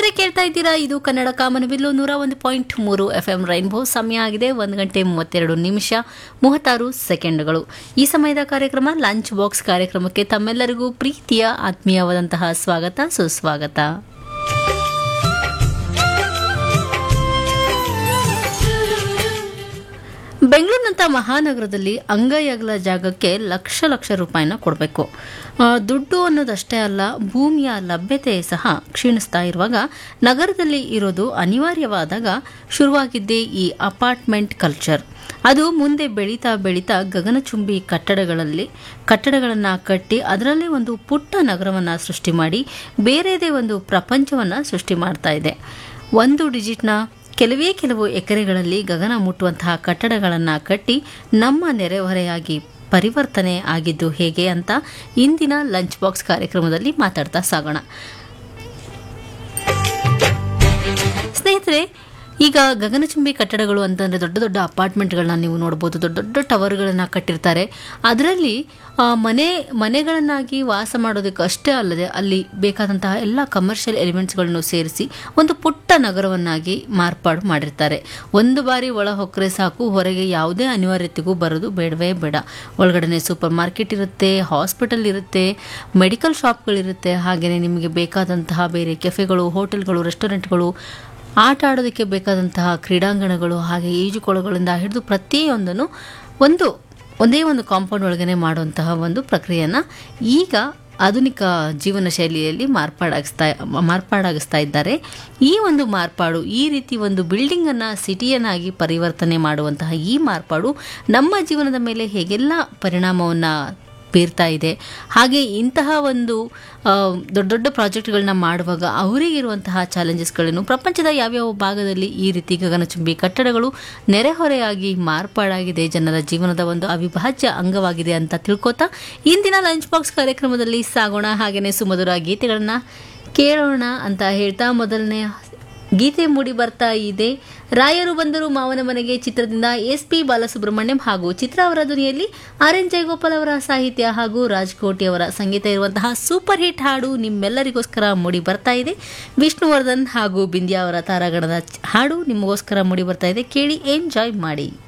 ಸ್ನೇಹಿತರೆ ಕೇಳ್ತಾ ಇದ್ದೀರಾ ಇದು ಕನ್ನಡ ಕಾಮನಬಿಲ್ಲು ನೂರ ಒಂದು ಪಾಯಿಂಟ್ ಮೂರು ಎಫ್ ಎಂ ರೈನ್ಬೋ ಸಮಯ ಆಗಿದೆ ಒಂದು ಗಂಟೆ ಮೂವತ್ತೆರಡು ನಿಮಿಷ ಮೂವತ್ತಾರು ಸೆಕೆಂಡ್ಗಳು ಈ ಸಮಯದ ಕಾರ್ಯಕ್ರಮ ಲಂಚ್ ಬಾಕ್ಸ್ ಕಾರ್ಯಕ್ರಮಕ್ಕೆ ತಮ್ಮೆಲ್ಲರಿಗೂ ಪ್ರೀತಿಯ ಆತ್ಮೀಯವಾದಂತಹ ಸ್ವಾಗತ ಸುಸ್ವಾಗತ ಬೆಂಗಳೂರಿನಂಥ ಮಹಾನಗರದಲ್ಲಿ ಅಂಗೈ ಅಗಲ ಜಾಗಕ್ಕೆ ಲಕ್ಷ ಲಕ್ಷ ರೂಪಾಯಿನ ಕೊಡಬೇಕು ದುಡ್ಡು ಅನ್ನೋದಷ್ಟೇ ಅಲ್ಲ ಭೂಮಿಯ ಲಭ್ಯತೆ ಸಹ ಕ್ಷೀಣಿಸ್ತಾ ಇರುವಾಗ ನಗರದಲ್ಲಿ ಇರೋದು ಅನಿವಾರ್ಯವಾದಾಗ ಶುರುವಾಗಿದ್ದೇ ಈ ಅಪಾರ್ಟ್ಮೆಂಟ್ ಕಲ್ಚರ್ ಅದು ಮುಂದೆ ಬೆಳೀತಾ ಬೆಳೀತಾ ಗಗನಚುಂಬಿ ಕಟ್ಟಡಗಳಲ್ಲಿ ಕಟ್ಟಡಗಳನ್ನು ಕಟ್ಟಿ ಅದರಲ್ಲೇ ಒಂದು ಪುಟ್ಟ ನಗರವನ್ನು ಸೃಷ್ಟಿ ಮಾಡಿ ಬೇರೆದೇ ಒಂದು ಪ್ರಪಂಚವನ್ನು ಸೃಷ್ಟಿ ಮಾಡ್ತಾ ಇದೆ ಒಂದು ಡಿಜಿಟ್ನ ಕೆಲವೇ ಕೆಲವು ಎಕರೆಗಳಲ್ಲಿ ಗಗನ ಮುಟ್ಟುವಂತಹ ಕಟ್ಟಡಗಳನ್ನು ಕಟ್ಟಿ ನಮ್ಮ ನೆರೆಹೊರೆಯಾಗಿ ಪರಿವರ್ತನೆ ಆಗಿದ್ದು ಹೇಗೆ ಅಂತ ಇಂದಿನ ಲಂಚ್ ಬಾಕ್ಸ್ ಕಾರ್ಯಕ್ರಮದಲ್ಲಿ ಮಾತಾಡ್ತಾ ಸಾಗೋಣ ಸ್ನೇಹಿತರೆ ಈಗ ಗಗನಚುಂಬಿ ಕಟ್ಟಡಗಳು ಅಂತಂದರೆ ದೊಡ್ಡ ದೊಡ್ಡ ಅಪಾರ್ಟ್ಮೆಂಟ್ಗಳನ್ನ ನೀವು ನೋಡ್ಬೋದು ದೊಡ್ಡ ದೊಡ್ಡ ಟವರ್ಗಳನ್ನು ಕಟ್ಟಿರ್ತಾರೆ ಅದರಲ್ಲಿ ಮನೆ ಮನೆಗಳನ್ನಾಗಿ ವಾಸ ಮಾಡೋದಕ್ಕೆ ಅಷ್ಟೇ ಅಲ್ಲದೆ ಅಲ್ಲಿ ಬೇಕಾದಂತಹ ಎಲ್ಲ ಕಮರ್ಷಿಯಲ್ ಎಲಿಮೆಂಟ್ಸ್ಗಳನ್ನು ಸೇರಿಸಿ ಒಂದು ಪುಟ್ಟ ನಗರವನ್ನಾಗಿ ಮಾರ್ಪಾಡು ಮಾಡಿರ್ತಾರೆ ಒಂದು ಬಾರಿ ಒಳ ಹೊಕ್ಕರೆ ಸಾಕು ಹೊರಗೆ ಯಾವುದೇ ಅನಿವಾರ್ಯತೆಗೂ ಬರೋದು ಬೇಡವೇ ಬೇಡ ಒಳಗಡೆ ಸೂಪರ್ ಮಾರ್ಕೆಟ್ ಇರುತ್ತೆ ಹಾಸ್ಪಿಟಲ್ ಇರುತ್ತೆ ಮೆಡಿಕಲ್ ಶಾಪ್ಗಳಿರುತ್ತೆ ಹಾಗೆಯೇ ನಿಮಗೆ ಬೇಕಾದಂತಹ ಬೇರೆ ಕೆಫೆಗಳು ಹೋಟೆಲ್ಗಳು ರೆಸ್ಟೋರೆಂಟ್ಗಳು ಆಟ ಆಡೋದಕ್ಕೆ ಬೇಕಾದಂತಹ ಕ್ರೀಡಾಂಗಣಗಳು ಹಾಗೆ ಈಜುಕೊಳಗಳಿಂದ ಹಿಡಿದು ಪ್ರತಿಯೊಂದನ್ನು ಒಂದು ಒಂದೇ ಒಂದು ಕಾಂಪೌಂಡ್ ಒಳಗನೆ ಮಾಡುವಂತಹ ಒಂದು ಪ್ರಕ್ರಿಯೆಯನ್ನು ಈಗ ಆಧುನಿಕ ಜೀವನ ಶೈಲಿಯಲ್ಲಿ ಮಾರ್ಪಾಡಾಗಿಸ್ತಾ ಮಾರ್ಪಾಡಾಗಿಸ್ತಾ ಇದ್ದಾರೆ ಈ ಒಂದು ಮಾರ್ಪಾಡು ಈ ರೀತಿ ಒಂದು ಬಿಲ್ಡಿಂಗನ್ನು ಸಿಟಿಯನ್ನಾಗಿ ಪರಿವರ್ತನೆ ಮಾಡುವಂತಹ ಈ ಮಾರ್ಪಾಡು ನಮ್ಮ ಜೀವನದ ಮೇಲೆ ಹೇಗೆಲ್ಲ ಪರಿಣಾಮವನ್ನು ಬೀರ್ತಾ ಇದೆ ಹಾಗೆ ಇಂತಹ ಒಂದು ದೊಡ್ಡ ದೊಡ್ಡ ಪ್ರಾಜೆಕ್ಟ್ಗಳನ್ನ ಮಾಡುವಾಗ ಅವರಿಗಿರುವಂತಹ ಚಾಲೆಂಜಸ್ಗಳನ್ನು ಪ್ರಪಂಚದ ಯಾವ್ಯಾವ ಭಾಗದಲ್ಲಿ ಈ ರೀತಿ ಗಗನಚುಂಬಿ ಕಟ್ಟಡಗಳು ನೆರೆಹೊರೆಯಾಗಿ ಮಾರ್ಪಾಡಾಗಿದೆ ಜನರ ಜೀವನದ ಒಂದು ಅವಿಭಾಜ್ಯ ಅಂಗವಾಗಿದೆ ಅಂತ ತಿಳ್ಕೊತಾ ಇಂದಿನ ಲಂಚ್ ಬಾಕ್ಸ್ ಕಾರ್ಯಕ್ರಮದಲ್ಲಿ ಸಾಗೋಣ ಹಾಗೆಯೇ ಸುಮಧುರ ಗೀತೆಗಳನ್ನ ಕೇಳೋಣ ಅಂತ ಹೇಳ್ತಾ ಮೊದಲನೇ ಗೀತೆ ಮೂಡಿ ಬರ್ತಾ ಇದೆ ರಾಯರು ಬಂದರು ಮಾವನ ಮನೆಗೆ ಚಿತ್ರದಿಂದ ಎಸ್ ಪಿ ಬಾಲಸುಬ್ರಹ್ಮಣ್ಯಂ ಹಾಗೂ ಚಿತ್ರ ಅವರ ಧ್ವನಿಯಲ್ಲಿ ಆರ್ ಎನ್ ಜಯಗೋಪಾಲ್ ಅವರ ಸಾಹಿತ್ಯ ಹಾಗೂ ರಾಜ್ಕೋಟಿ ಅವರ ಸಂಗೀತ ಇರುವಂತಹ ಸೂಪರ್ ಹಿಟ್ ಹಾಡು ನಿಮ್ಮೆಲ್ಲರಿಗೋಸ್ಕರ ಮೂಡಿ ಬರ್ತಾ ಇದೆ ವಿಷ್ಣುವರ್ಧನ್ ಹಾಗೂ ಬಿಂದ್ಯಾ ಅವರ ತಾರಾಗಣದ ಹಾಡು ನಿಮಗೋಸ್ಕರ ಮೂಡಿ ಬರ್ತಾ ಇದೆ ಕೇಳಿ ಎಂಜಾಯ್ ಮಾಡಿ